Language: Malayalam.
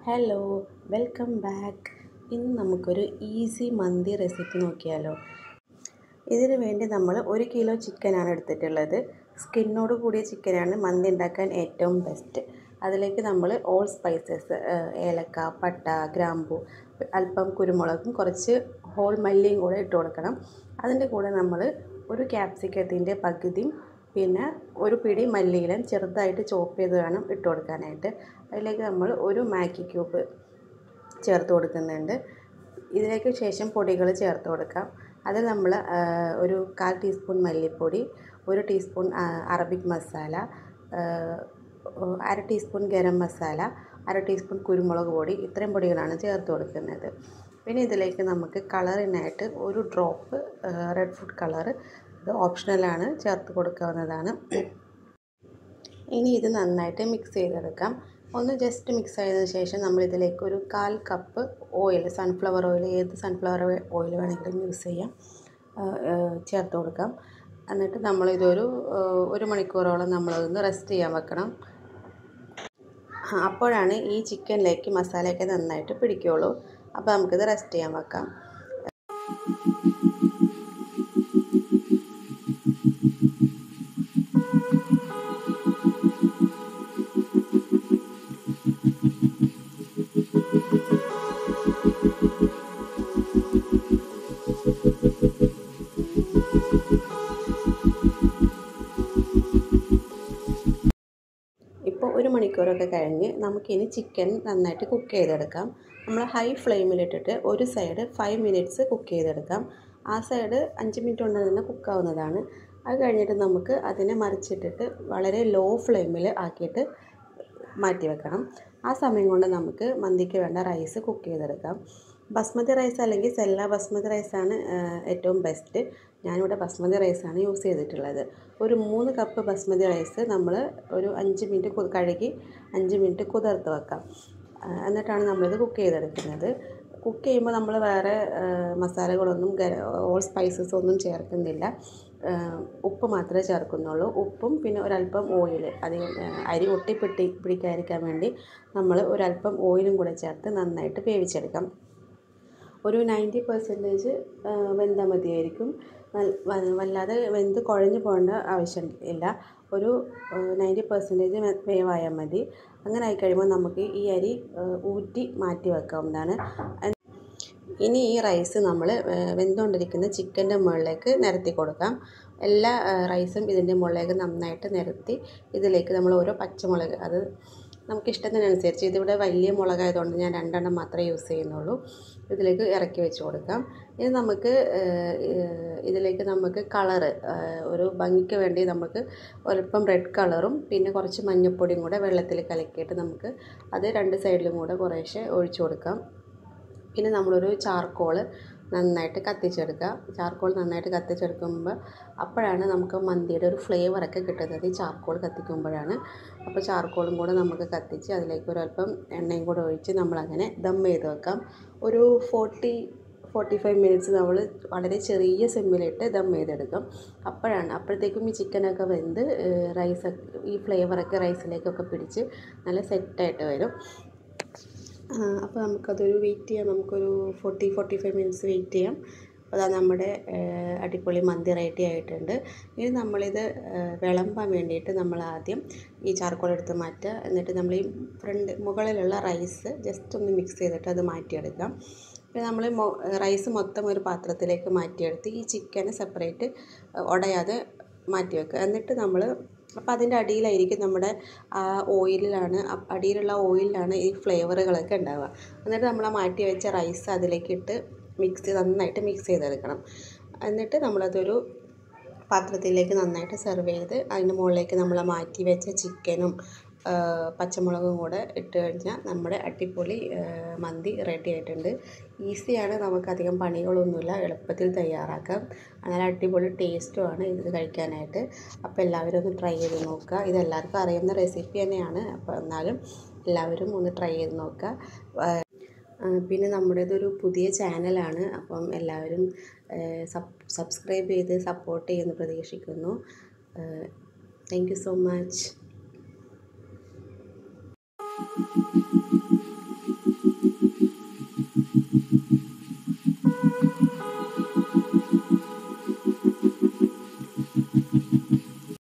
ഹലോ വെൽക്കം ബാക്ക് ഇന്ന് നമുക്കൊരു ഈസി മന്തി റെസിപ്പി നോക്കിയാലോ ഇതിന് വേണ്ടി നമ്മൾ ഒരു കിലോ ചിക്കനാണ് എടുത്തിട്ടുള്ളത് സ്കിന്നോട് കൂടിയ ചിക്കനാണ് മന്തി ഉണ്ടാക്കാൻ ഏറ്റവും ബെസ്റ്റ് അതിലേക്ക് നമ്മൾ ഓൾ സ്പൈസസ് ഏലക്ക പട്ട ഗ്രാമ്പു അല്പം കുരുമുളകും കുറച്ച് ഹോൾ മല്ലിയും കൂടെ ഇട്ട് കൊടുക്കണം അതിൻ്റെ കൂടെ നമ്മൾ ഒരു ക്യാപ്സിക്കത്തിൻ്റെ പകുതിയും പിന്നെ ഒരു പിടി മല്ലിയിലം ചെറുതായിട്ട് ചോപ്പ് ചെയ്ത് വേണം ഇട്ട് കൊടുക്കാനായിട്ട് അതിലേക്ക് നമ്മൾ ഒരു മാഗി ക്യൂബ് ചേർത്ത് കൊടുക്കുന്നുണ്ട് ഇതിലേക്ക് ശേഷം പൊടികൾ ചേർത്ത് കൊടുക്കാം അതിൽ നമ്മൾ ഒരു കാൽ ടീസ്പൂൺ മല്ലിപ്പൊടി ഒരു ടീസ്പൂൺ അറബിക് മസാല അര ടീസ്പൂൺ ഗരം മസാല അര ടീസ്പൂൺ കുരുമുളക് പൊടി ഇത്രയും പൊടികളാണ് ചേർത്ത് കൊടുക്കുന്നത് പിന്നെ ഇതിലേക്ക് നമുക്ക് കളറിനായിട്ട് ഒരു ഡ്രോപ്പ് റെഡ് ഫുഡ് കളർ ഇത് ഓപ്ഷണലാണ് ചേർത്ത് കൊടുക്കാവുന്നതാണ് ഇനി ഇത് നന്നായിട്ട് മിക്സ് ചെയ്തെടുക്കാം ഒന്ന് ജസ്റ്റ് മിക്സ് ചെയ്തതിന് ശേഷം നമ്മൾ ഇതിലേക്ക് ഒരു കാൽ കപ്പ് ഓയിൽ സൺഫ്ലവർ ഓയിൽ ഏത് സൺഫ്ലവർ ഓയിൽ വേണമെങ്കിലും യൂസ് ചെയ്യാം ചേർത്ത് കൊടുക്കാം എന്നിട്ട് നമ്മളിതൊരു ഒരു മണിക്കൂറോളം നമ്മളതൊന്ന് റെസ്റ്റ് ചെയ്യാൻ വെക്കണം അപ്പോഴാണ് ഈ ചിക്കനിലേക്ക് മസാലയൊക്കെ നന്നായിട്ട് പിടിക്കുകയുള്ളൂ അപ്പോൾ നമുക്കിത് റെസ്റ്റ് ചെയ്യാൻ വെക്കാം ഇപ്പോൾ ഒരു മണിക്കൂറൊക്കെ കഴിഞ്ഞ് നമുക്കിനി ചിക്കൻ നന്നായിട്ട് കുക്ക് ചെയ്തെടുക്കാം നമ്മൾ ഹൈ ഫ്ലെയിമിലിട്ടിട്ട് ഒരു സൈഡ് ഫൈവ് മിനിറ്റ്സ് കുക്ക് ചെയ്തെടുക്കാം ആ സൈഡ് അഞ്ച് മിനിറ്റ് കൊണ്ട് തന്നെ കുക്കാവുന്നതാണ് അത് കഴിഞ്ഞിട്ട് നമുക്ക് അതിനെ മറിച്ചിട്ടിട്ട് വളരെ ലോ ഫ്ലെയിമിൽ ആക്കിയിട്ട് മാറ്റി വെക്കണം ആ സമയം കൊണ്ട് നമുക്ക് മന്തിക്ക് വേണ്ട റൈസ് കുക്ക് ചെയ്തെടുക്കാം ബസ്മതി റൈസ് അല്ലെങ്കിൽ സെല്ല ബസ്മതി റൈസാണ് ഏറ്റവും ബെസ്റ്റ് ഞാനിവിടെ ബസ്മതി റൈസാണ് യൂസ് ചെയ്തിട്ടുള്ളത് ഒരു മൂന്ന് കപ്പ് ബസ്മതി റൈസ് നമ്മൾ ഒരു അഞ്ച് മിനിറ്റ് കഴുകി അഞ്ച് മിനിറ്റ് കുതിർത്ത് വെക്കാം എന്നിട്ടാണ് നമ്മളിത് കുക്ക് ചെയ്തെടുക്കുന്നത് കുക്ക് ചെയ്യുമ്പോൾ നമ്മൾ വേറെ മസാലകളൊന്നും ഓൾ സ്പൈസസ് ഒന്നും ചേർക്കുന്നില്ല ഉപ്പ് മാത്രമേ ചേർക്കുന്നുള്ളൂ ഉപ്പും പിന്നെ ഒരല്പം ഓയിൽ അധികം അരി ഒട്ടിപ്പിട്ടി പിടിക്കാതിരിക്കാൻ വേണ്ടി നമ്മൾ ഒരല്പം ഓയിലും കൂടെ ചേർത്ത് നന്നായിട്ട് വേവിച്ചെടുക്കാം ഒരു നയൻറ്റി പെർസെൻറ്റേജ് വെന്താൽ മതിയായിരിക്കും വല്ലാതെ വെന്ത് കുഴഞ്ഞു പോകേണ്ട ആവശ്യം ഇല്ല ഒരു നയൻറ്റി പെർസെൻറ്റേജ് വേവായാൽ മതി അങ്ങനെ ആയിക്കഴിയുമ്പോൾ നമുക്ക് ഈ അരി ഊറ്റി മാറ്റി വെക്കാവുന്നതാണ് ഇനി ഈ റൈസ് നമ്മൾ വെന്തുകൊണ്ടിരിക്കുന്ന ചിക്കൻ്റെ മുകളിലേക്ക് നിരത്തി കൊടുക്കാം എല്ലാ റൈസും ഇതിൻ്റെ മുകളിലേക്ക് നന്നായിട്ട് നിരത്തി ഇതിലേക്ക് നമ്മൾ ഓരോ പച്ചമുളക് അത് നമുക്ക് ഇഷ്ടത്തിനനുസരിച്ച് ഇതിവിടെ വലിയ മുളകായതുകൊണ്ട് ഞാൻ രണ്ടെണ്ണം മാത്രമേ യൂസ് ചെയ്യുന്നുള്ളൂ ഇതിലേക്ക് ഇറക്കി വെച്ച് കൊടുക്കാം ഇനി നമുക്ക് ഇതിലേക്ക് നമുക്ക് കളറ് ഒരു ഭംഗിക്ക് വേണ്ടി നമുക്ക് ഒരൽപ്പം റെഡ് കളറും പിന്നെ കുറച്ച് മഞ്ഞൾപ്പൊടിയും കൂടെ വെള്ളത്തിൽ കലക്കിയിട്ട് നമുക്ക് അത് രണ്ട് സൈഡിലും കൂടെ കുറേശ്ശെ ഒഴിച്ചു കൊടുക്കാം പിന്നെ നമ്മളൊരു ചാർക്കോൾ നന്നായിട്ട് കത്തിച്ചെടുക്കുക ചാർക്കോൾ നന്നായിട്ട് കത്തിച്ചെടുക്കുമ്പോൾ അപ്പോഴാണ് നമുക്ക് മന്തിയുടെ ഒരു ഫ്ലേവറൊക്കെ കിട്ടുന്നത് ഈ ചാർക്കോൾ കത്തിക്കുമ്പോഴാണ് അപ്പോൾ ചാർക്കോളും കൂടെ നമുക്ക് കത്തിച്ച് അതിലേക്ക് ഒരല്പം എണ്ണയും കൂടെ ഒഴിച്ച് നമ്മളങ്ങനെ ദം ചെയ്ത് വെക്കാം ഒരു ഫോർട്ടി ഫോർട്ടി ഫൈവ് മിനിറ്റ്സ് നമ്മൾ വളരെ ചെറിയ സിമ്മിലിട്ട് ദം ചെയ്തെടുക്കും അപ്പോഴാണ് അപ്പോഴത്തേക്കും ഈ ചിക്കനൊക്കെ വെന്ത് റൈസ് ഈ ഫ്ലേവറൊക്കെ റൈസിലേക്കൊക്കെ പിടിച്ച് നല്ല സെറ്റായിട്ട് വരും അപ്പോൾ നമുക്കതൊരു വെയിറ്റ് ചെയ്യാം നമുക്കൊരു forty forty five minutes wait ചെയ്യാം അപ്പോൾ അതാ നമ്മുടെ അടിപൊളി മന്തി റെഡി ആയിട്ടുണ്ട് ഇനി നമ്മളിത് വിളമ്പാൻ വേണ്ടിയിട്ട് നമ്മൾ ആദ്യം ഈ ചാർക്കോൾ എടുത്ത് മാറ്റുക എന്നിട്ട് നമ്മൾ ഈ ഫ്രണ്ട് മുകളിലുള്ള റൈസ് ജസ്റ്റ് ഒന്ന് മിക്സ് ചെയ്തിട്ട് അത് മാറ്റിയെടുക്കാം പിന്നെ നമ്മൾ റൈസ് മൊത്തം ഒരു പാത്രത്തിലേക്ക് മാറ്റിയെടുത്ത് ഈ ചിക്കന് സെപ്പറേറ്റ് ഉടയാതെ മാറ്റി വെക്കുക എന്നിട്ട് നമ്മൾ അപ്പോൾ അതിൻ്റെ അടിയിലായിരിക്കും നമ്മുടെ ആ ഓയിലിലാണ് അടിയിലുള്ള ഓയിലിലാണ് ഈ ഫ്ലേവറുകളൊക്കെ ഉണ്ടാവുക എന്നിട്ട് നമ്മൾ മാറ്റി വെച്ച റൈസ് അതിലേക്ക് ഇട്ട് മിക്സ് നന്നായിട്ട് മിക്സ് ചെയ്തെടുക്കണം എന്നിട്ട് നമ്മളതൊരു പാത്രത്തിലേക്ക് നന്നായിട്ട് സെർവ് ചെയ്ത് അതിൻ്റെ മുകളിലേക്ക് നമ്മൾ മാറ്റി വെച്ച ചിക്കനും പച്ചമുളകും കൂടെ ഇട്ട് കഴിഞ്ഞാൽ നമ്മുടെ അടിപൊളി മന്തി റെഡി ആയിട്ടുണ്ട് ഈസിയാണ് നമുക്കധികം പണികളൊന്നുമില്ല എളുപ്പത്തിൽ തയ്യാറാക്കാം നല്ല അടിപൊളി ടേസ്റ്റുമാണ് ഇത് കഴിക്കാനായിട്ട് അപ്പോൾ എല്ലാവരും ഒന്ന് ട്രൈ ചെയ്ത് നോക്കുക ഇതെല്ലാവർക്കും അറിയുന്ന റെസിപ്പി തന്നെയാണ് അപ്പോൾ എന്നാലും എല്ലാവരും ഒന്ന് ട്രൈ ചെയ്ത് നോക്കുക പിന്നെ നമ്മുടേതൊരു പുതിയ ചാനലാണ് അപ്പം എല്ലാവരും സബ്സ്ക്രൈബ് ചെയ്ത് സപ്പോർട്ട് ചെയ്യുമെന്ന് പ്രതീക്ഷിക്കുന്നു താങ്ക് യു സോ മച്ച്